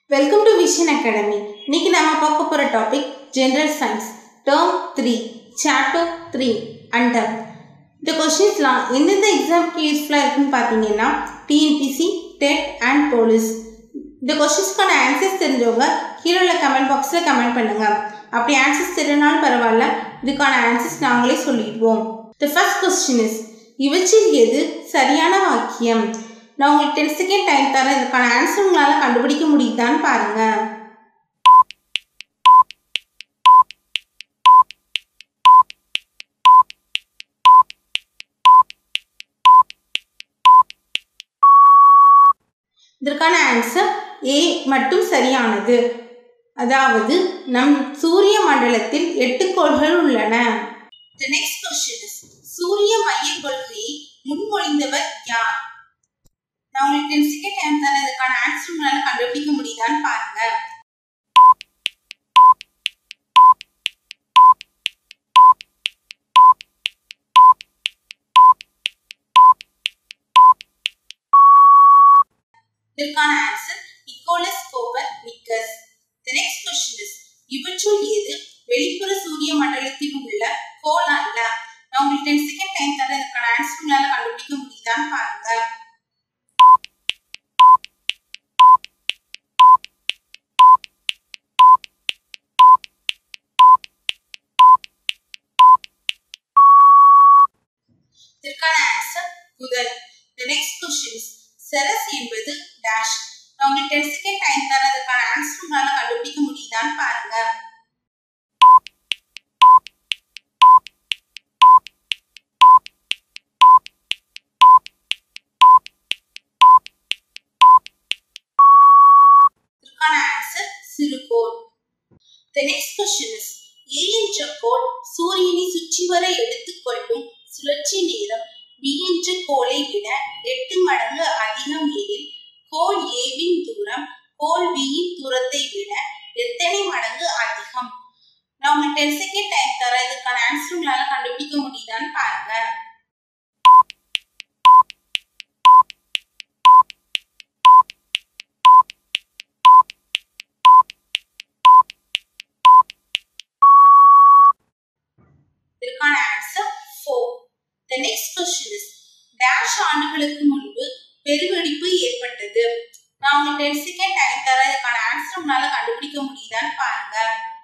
welcome to vision academy இன்னைக்கு நாம பார்க்க போற topic general science term three chapter three under இந்த கொஸ்டின்ஸ்லாம் எந்தெந்த எக்ஸாம்க்கு யூஸ்ஃபுல்லாக இருக்குன்னு பார்த்தீங்கன்னா டிஎன்பிசி டெட் அண்ட் போலீஸ் இந்த கொஸ்டின்ஸ்க்கான ஆன்சர்ஸ் தெரிஞ்சவங்க கீழே உள்ள கமெண்ட் பாக்ஸில் கமெண்ட் பண்ணுங்க அப்படி ஆன்சர்ஸ் தெரியனாலும் பரவாயில்ல இதுக்கான ஆன்சர்ஸ் நாங்களே சொல்லிடுவோம் த ஃபர்ஸ்ட் கொஸ்டின் இஸ் இவற்றில் எது சரியான வாக்கியம் நான் உங்களுக்கு டென் செகண்ட் டைம் தரேன் இதுக்கான ஆன்சர் உங்களால் கண்டுபிடிக்க முடியுதான்னு பாருங்க இதற்கான ஆன்சர் ஏ மட்டும் சரியானது அதாவது நம் சூரிய மண்டலத்தில் எட்டு கோள்கள் உள்ளன The next question is சூரிய மைய கொள்கையை முன்மொழிந்தவர் யார் நான் உங்களுக்கு டென் செகண்ட் டைம் தரேன் இதுக்கான ஆன்சர் உங்களால கண்டுபிடிக்க முடியுதான்னு பாருங்க இதற்கான answer Nicolaus Copernicus the next question is இவற்றுள் எது வெளிப்புற சூரிய மண்டலத்தில் உள்ள கோள் அல்ல நான் உங்களுக்கு டென் செகண்ட் டைம் தரேன் இதுக்கான ஆன்சர் உங்களால கண்டுபிடிக்க முடியுதான்னு பாருங்க இதற்கான ஆன்சர் புதன் the next question is Ceres என்பது டேஷ் நான் உங்களுக்கு டென் செகண்ட் டைம் தரேன் அதுக்கான ஆன்சர் உங்களால கண்டுபிடிக்க முடியுதான்னு பாருங்க இதற்கான ஆன்சர் சிறுகோள் the next question is A என்ற கோள் சூரியனை சுற்றி வர எடுத்துக்கொள்ளும் சுழற்சி நேரம் பி என்ற கோளை விட எட்டு மடங்கு அதிகம் எனில் கோள் ஏவின் தூரம் கோள் பியின் தூரத்தை விட எத்தனை மடங்கு அதிகம் நான் உங்களுக்கு டென் செகண்ட் டைம் தரேன் இதுக்கான ஆன்சர் உங்களால கண்டுபிடிக்க முடியுதான்னு பாருங்க இதற்கான answer four the next question is dash ஆண்டுகளுக்கு முன்பு பெருவெடிப்பு ஏற்பட்டது நான் உங்களுக்கு டென் செகண்ட் டைம் தரேன் இதுக்கான ஆன்சர் உங்களால கண்டுபிடிக்க முடியுதான்னு பாருங்க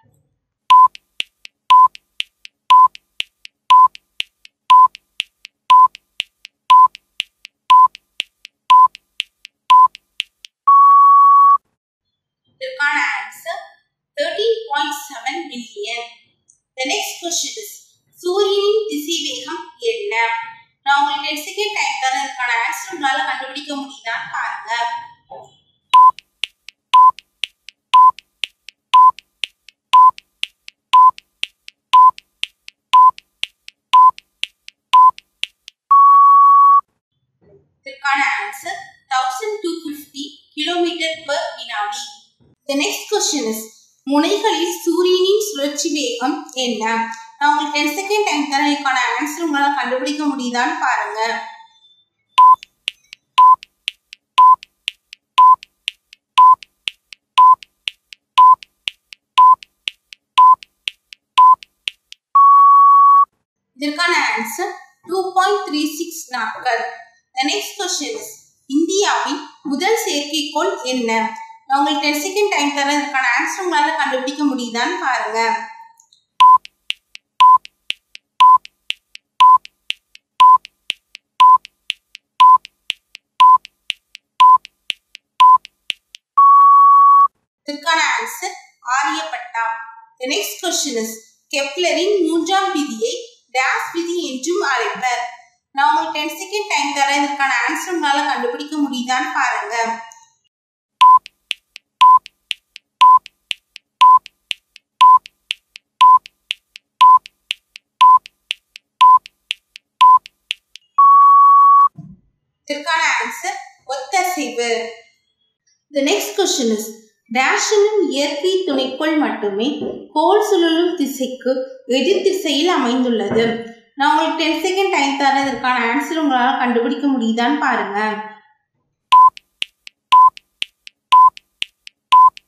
இதற்கான answer thirteen point seven million the next question is சூரியனின் திசைவேகம் என்ன நான் உங்களுக்கு டென் செகண்ட் டைம் தரேன் இதுக்கான ஆன்சர் உங்களால கண்டுபிடிக்க முடியுதான்னு பாருங்க இதற்கான answer thousand two fifty kilometre per வினாடி த நெக்ஸ்ட் கொஸ்டின் இஸ் முனைகளில் சூரியனின் சுழற்சி வேகம் என்ன நான் உங்களுக்கு டென் செகண்ட் டைம் தரேன் இதுக்கான ஆன்சர் உங்களால் கண்டுபிடிக்க முடியுதான்னு பாருங்க இதற்கான answer two point three six நாட்கள் த நெக்ஸ்ட் கொஸ்டின் இஸ் இந்தியாவின் முதல் செயற்கைக்கோள் என்ன நான் உங்களுக்கு டென் செகண்ட் டைம் தரேன் இதுக்கான ஆன்சர் உங்களால் கண்டுபிடிக்க முடியுதான்னு பாருங்க இதற்கான answer Aryabhata the next question is கெப்லரின் மூன்றாம் விதியை டேஸ் விதி என்றும் அழைப்பர் நான் உங்களுக்கு டென் செகண்ட் டைம் தரேன் இதற்கான ஆன்சர் உங்களால கண்டுபிடிக்க முடியுதான்னு பாருங்க இதற்கான ஆன்சர் ஒத்தசைவு த நெக்ஸ்ட் கொஸ்டின் இஸ் டேஷனும் இயற்கை துணைக்கோள் மட்டுமே கோள் சுழலும் திசைக்கு எதிர் திசையில் அமைந்துள்ளது நான் உங்களுக்கு டென் செகண்ட் டைம் தரேன் இதற்கான ஆன்சர் உங்களால் கண்டுபிடிக்க முடியுதான்னு பாருங்க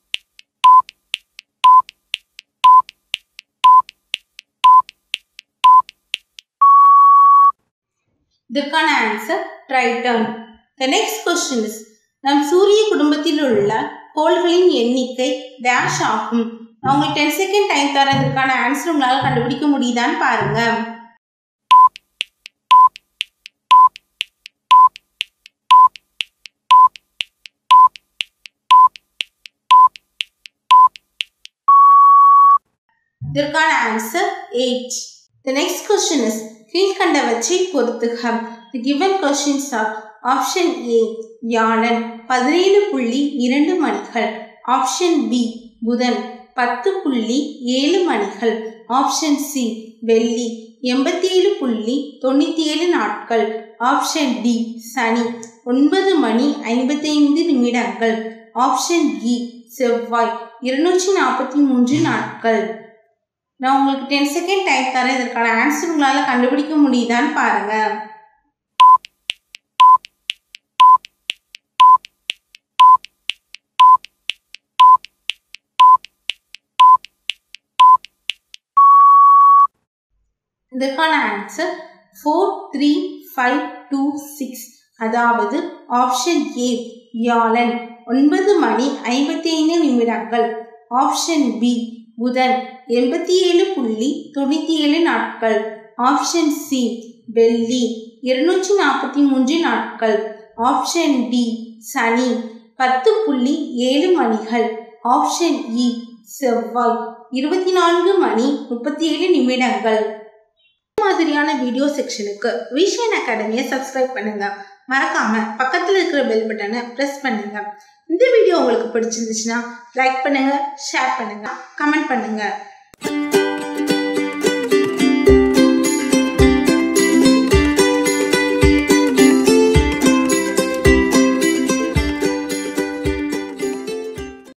இதற்கான answer Triton the next question is நம் சூரிய குடும்பத்தில் உள்ள கோள்களின் எண்ணிக்கை டேஷ் ஆகும் நான் உங்களுக்கு டென் செகண்ட் டைம் தரேன் இதற்கான ஆன்சர் உங்களால் கண்டுபிடிக்க முடியுதான்னு பாருங்க இதற்கான answer eight the next question is கீழ்கண்டவற்றை பொறுத்துக the given questions are option A வியாழன் பதினேழு புள்ளி இரண்டு மணிகள் ஆப்ஷன் பி புதன் பத்து புள்ளி ஏழு மணிகள் ஆப்ஷன் சி வெள்ளி எண்பத்தி ஏழு புள்ளி தொண்ணூற்றி ஏழு நாட்கள் ஆப்ஷன் டி சனி ஒன்பது மணி ஐம்பத்தைந்து நிமிடங்கள் ஆப்ஷன் இ செவ்வாய் இருநூற்றி நாற்பத்தி மூன்று நாட்கள் நான் உங்களுக்கு டென் செகண்ட் டைம் தரேன் இதற்கான ஆன்சர் உங்களால் கண்டுபிடிக்க முடியுதான்னு பாருங்க இதற்கான answer four three five two six அதாவது ஆப்ஷன் ஏ வியாழன் ஒன்பது மணி ஐம்பத்தி ஐந்து நிமிடங்கள் ஆப்ஷன் பி புதன் எண்பத்தி ஏழு புள்ளி தொண்ணூற்றி ஏழு நாட்கள் ஆப்ஷன் சி வெள்ளி இருநூற்றி நாற்பத்தி மூன்று நாட்கள் ஆப்ஷன் டி சனி பத்து புள்ளி ஏழு மணிகள் ஆப்ஷன் இ செவ்வாய் இருபத்தி நான்கு மணி முப்பத்தி ஏழு நிமிடங்கள் மாதிரியான வீடியோ செக்ஷனுக்கு விஷன் அகாடமியை சப்ஸ்கிரைப் பண்ணுங்க மறக்காம பக்கத்தில் இருக்கிற பெல் பட்டனை ப்ரெஸ் பண்ணுங்க இந்த வீடியோ உங்களுக்கு பிடிச்சிருந்துச்சுன்னா லைக் பண்ணுங்க ஷேர் பண்ணுங்க கமெண்ட் பண்ணுங்க